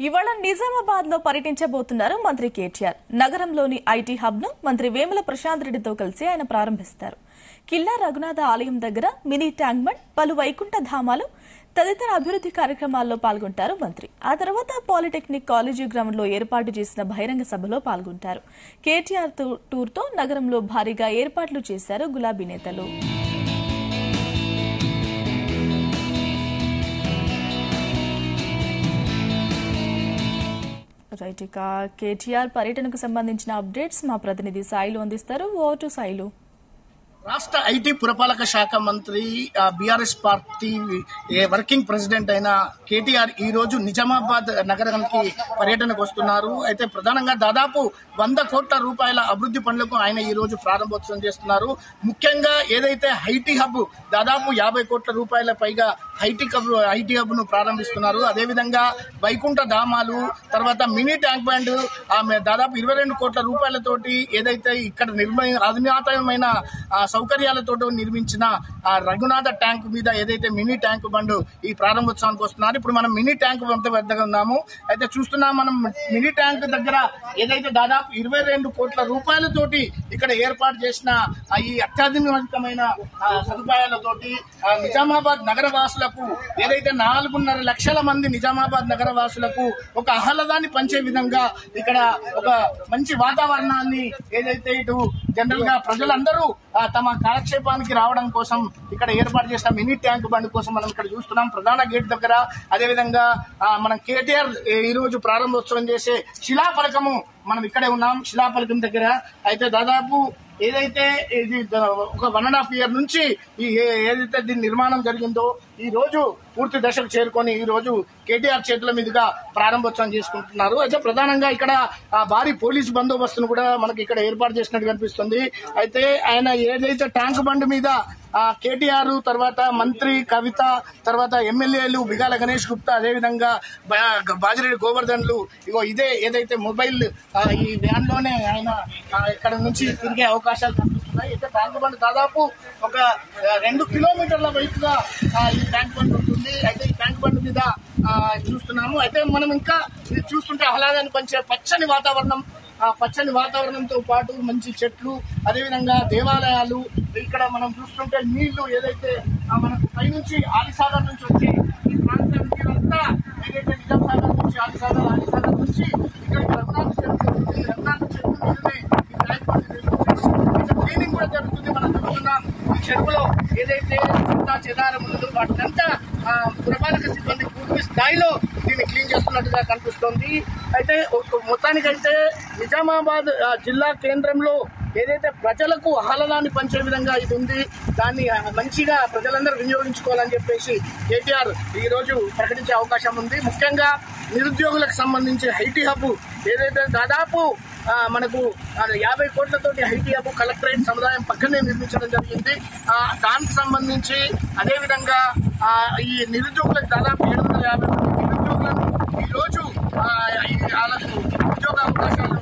ఇవాళ నిజామాబాద్ లో పర్యటించబోతున్నారు మంత్రి కేటీఆర్ నగరంలోని ఐటీ హబ్ ను మంత్రి వేముల ప్రశాంత్ రెడ్డితో కలిసి ఆయన ప్రారంభిస్తారు కిల్లా రఘునాథ ఆలయం దగ్గర మినీ ట్యాంక్ బండ్ పలు వైకుంఠ ధామాలు తదితర అభివృద్ది కార్యక్రమాల్లో పాల్గొంటారు మంత్రి ఆ తర్వాత పాలిటెక్నిక్ కాలేజీ గ్రౌండ్ లో ఏర్పాటు చేసిన బహిరంగ సభలో పాల్గొంటారు కేటీఆర్ తో- టూర్తో నగరంలో భారీగా ఏర్పాట్లు చేశారు గులాబీ నేతలు రైట్ ఇక కేటీఆర్ పర్యటనకు సంబంధించిన అప్డేట్స్ మా ప్రతినిధి సాయిలు అందిస్తారు ఓ టు సాయిలు రాష్ట్ర ఐటీ పురపాలక శాఖ మంత్రి బీఆర్ఎస్ పార్టీ ఏ, వర్కింగ్ ప్రెసిడెంట్ అయిన కేటీఆర్ ఈ రోజు నిజామాబాద్ నగరానికి పర్యటనకు వస్తున్నారు అయితే ప్రధానంగా దాదాపు వంద కోట్ల రూపాయల అభివృద్ధి పనులకు ఆయన ఈ రోజు ప్రారంభోత్సవం చేస్తున్నారు ముఖ్యంగా ఏదైతే ఐటీ హబ్ దాదాపు యాభై కోట్ల రూపాయల పైగా ఐటీ హబ్ ఐటీ హబ్ ను ప్రారంభిస్తున్నారు అదేవిధంగా వైకుంఠ ధామాలు తర్వాత మినీ ట్యాంక్ బ్యాండ్ ఆమె దాదాపు ఇరవై రెండు కోట్ల రూపాయలతోటి ఏదైతే ఇక్కడ నిర్మయ అధునాతనమైన ఆ, సౌకర్యాలతో నిర్మించిన ఆ రఘునాథ ట్యాంక్ మీద ఏదైతే మినీ ట్యాంక్ బండ్ ఈ ప్రారంభోత్సవానికి వస్తున్నారు ఇప్పుడు మనం మినీ ట్యాంక్ వద్ద వద్దగా ఉన్నాము అయితే చూస్తున్నాం మనం మినీ ట్యాంక్ దగ్గర ఏదైతే దాదాపు ఇరవై రెండు కోట్ల రూపాయలతోటి ఇక్కడ ఏర్పాటు చేసిన ఆ ఈ అత్యాధునికమైన ఆ, సదుపాయాలతోటి ఆ, నిజామాబాద్ నగర వాసులకు ఏదైతే నాలుగున్నర లక్షల మంది నిజామాబాద్ నగర వాసులకు ఒక ఆహ్లాదాన్ని పంచే విధంగా ఇక్కడ ఒక మంచి వాతావరణాన్ని ఏదైతే ఇటు జనరల్ గా ప్రజలందరూ ఆ, తమ కాలక్షేపానికి రావడం కోసం ఇక్కడ ఏర్పాటు చేసిన మినీ ట్యాంక్ బండ్ కోసం మనం ఇక్కడ చూస్తున్నాం ప్రధాన గేట్ దగ్గర అదేవిధంగా ఆ, మనం కేటీఆర్ ఈ రోజు ప్రారంభోత్సవం చేసే శిలాఫలకము మనం ఇక్కడే ఉన్నాం శిలాఫలకం దగ్గర అయితే దాదాపు ఏదైతే ఇది ద- ఒక వన్ అండ్ హాఫ్ ఇయర్ నుంచి ఈ ఏ- ఏదైతే దీని నిర్మాణం జరిగిందో ఈ రోజు పూర్తి దశకు చేరుకొని ఈ రోజు కేటీఆర్ చేతుల మీదుగా ప్రారంభోత్సవం చేసుకుంటున్నారు అయితే ప్రధానంగా ఇక్కడ ఆ భారీ పోలీస్ బందోబస్తును కూడా మనకి ఇక్కడ ఏర్పాటు చేసినట్టు కనిపిస్తుంది అయితే ఆయన ఏదైతే ట్యాంక్ బండ్ మీద ఆ కేటీఆర్ తర్వాత మంత్రి కవిత తర్వాత ఎమ్మెల్యేలు బిగాల గణేష్ గుప్తా అదేవిధంగా బా- బాజిరెడ్డి గోవర్ధన్లు ఇగో ఇదే ఏదైతే మొబైల్ ఆ, ఈ వ్యాన్ లోనే ఆయన ఆ, ఇక్కడ నుంచి తిరిగే అవకాశాలు కనిపిస్తున్నాయి అయితే ట్యాంక్ బండ్ దాదాపు ఒక ఆ, రెండు కిలోమీటర్ల వైపుగా ఆ, ఈ ట్యాంక్ బండ్ ఉంటుంది అయితే ఈ ట్యాంక్ బండ్ మీద ఆ, చూస్తున్నాము అయితే మనం ఇంకా ఇది చూస్తుంటే ఆహ్లాదాన్ని పంచే పచ్చని వాతావరణం ఆ పచ్చని వాతావరణంతో పాటు మంచి చెట్లు అదేవిధంగా దేవాలయాలు ఇక్కడ మనం చూస్తుంటే నీళ్లు ఏదైతే ఆ, మనకు పైనుంచి ఆలిసాగర్ నుంచి వచ్చి ఈ ప్రాంతం నీరంతా ఏదైతే నిజాం సాగర్ నుంచి ఆలిసాగర్ ఆలిసాగర్ నుంచి ఇక్కడ రఘునాథ చెరువు ఉంది. ఈ రఘునాథ చెరువు మీదనే ఈ ట్యాంక్ బండ్ నిర్మించారు. ఇక్కడ క్లీనింగ్ కూడా జరుగుతుంది మనం చూస్తున్నాం ఈ చెరువులో ఏదైతే చెత్త చెదారం ఉందో వాటినంతా ఆ, పురపాలక సిబ్బంది పూర్తి స్థాయిలో దీన్ని క్లీన్ చేస్తున్నట్టుగా కనిపిస్తోంది అయితే ఒక- మొత్తానికైతే నిజామాబాద్ ఆ, జిల్లా కేంద్రంలో ఏదైతే ప్రజలకు ఆహ్లాదాన్ని పంచే విధంగా ఇది ఉంది దాన్ని ఆ, మంచిగా ప్రజలందరూ వినియోగించుకోవాలని చెప్పేసి కేటీఆర్ ఈ రోజు ప్రకటించే అవకాశం ఉంది ముఖ్యంగా నిరుద్యోగులకు సంబంధించి ఐటీ హబ్ ఏదైతే దాదాపు ఆ, మనకు ఆ, యాభై కోట్లతోటి ఐటీ హబ్ కలెక్టరేట్ సముదాయం పక్కనే నిర్మించడం జరిగింది ఆ, దానికి సంబంధించి అదేవిధంగా ఆ, ఈ నిరుద్యోగులకు దాదాపు ఏడు వందల యాభై మంది నిరుద్యోగులను ఈ రోజు ఆ, ఈ వాళ్ళకు ఉద్యోగ అవకాశాలు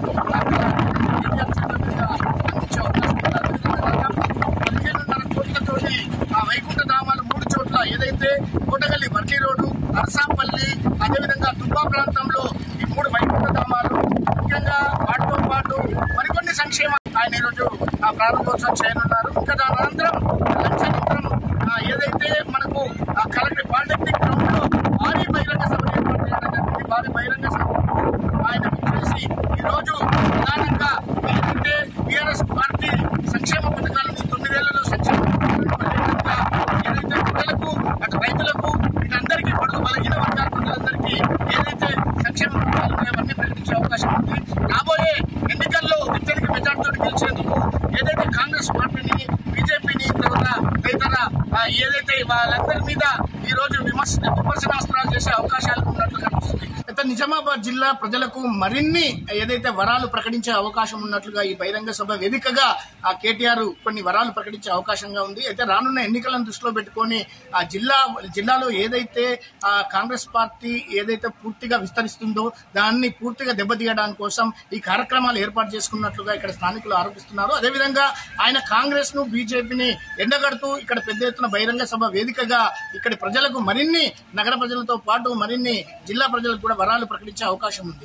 అందించే అవకాశం ఉంది. అదేవిధంగా దాదాపు పదిహేనున్నర కోట్లతోటి ఆ వైకుంఠ ధామాలు మూడు చోట్ల ఏదైతే కోటగల్లి వర్లీ రోడ్డు అరసాపల్లి అదేవిధంగా తుబ్బా ప్రాంతంలో ఈ మూడు వైకుంఠ ధామాలు ముఖ్యంగా వాటితో పాటు మరికొన్ని సంక్షేమ ఆయన ఈరోజు ఆ ప్రారంభోత్సవం చేయనున్నారు ఇంకా దాని అనంతరం లంచ్ అనంతరం ఆ, ఏదైతే మనకు ఆ కలెక్టర్ పాలిటెక్నిక్ గ్రౌండ్ లో భారీ బహిరంగ సభ ఏర్పాటు చేయడం జరిగింది భారీ బహిరంగ సభ ఆయన చేసి ఈ రోజు ప్రధానంగా ఏదైతే టీఆర్ఎస్ పార్టీ సంక్షేమ పథకాలను తొమ్మిదేళ్లలో సంక్షేమ పథకాలను ప్రత్యేకంగా ఏదైతే ప్రజలకు అటు రైతులకు ఇటు అందరికీ పడుగు బలహీన వర్గాల ప్రజలందరికీ ఏదైతే సంక్షేమ పథకాలు ఉన్నాయో అవన్నీ ప్రకటించే అవకాశం ఉంది రాబోయే ఎన్నికల్లో అత్యధిక మెజార్టీతో గెలిచేందుకు ఏదైతే కాంగ్రెస్ పార్టీని బీజేపీని తర్వాత ఇతర ఆ, ఏదైతే వాళ్ళందరి మీద ఈ రోజు విమర్శ విమర్శనాస్త్రాలు చేసే అవకాశాలు ఉన్నట్లు కనిపిస్తుంది అయితే నిజామాబాద్ జిల్లా ప్రజలకు మరిన్ని ఏదైతే వరాలు ప్రకటించే అవకాశం ఉన్నట్లుగా ఈ బహిరంగ సభ వేదికగా ఆ కేటీఆర్ కొన్ని వరాలు ప్రకటించే అవకాశంగా ఉంది అయితే రానున్న ఎన్నికలను దృష్టిలో పెట్టుకొని ఆ జిల్లా జిల్లాలో ఏదైతే ఆ కాంగ్రెస్ పార్టీ ఏదైతే పూర్తిగా విస్తరిస్తుందో దాన్ని పూర్తిగా దెబ్బతీయడానికి కోసం ఈ కార్యక్రమాలు ఏర్పాటు చేసుకున్నట్లుగా ఇక్కడ స్థానికులు ఆరోపిస్తున్నారు అదేవిధంగా ఆయన కాంగ్రెస్ ను బీజేపీని ఎండగడుతూ ఇక్కడ పెద్ద ఎత్తున బహిరంగ సభ వేదికగా ఇక్కడి ప్రజలకు మరిన్ని నగర ప్రజలతో పాటు మరిన్ని జిల్లా ప్రజలకు కూడా వరాలు వరాలు ప్రకటించే అవకాశం ఉంది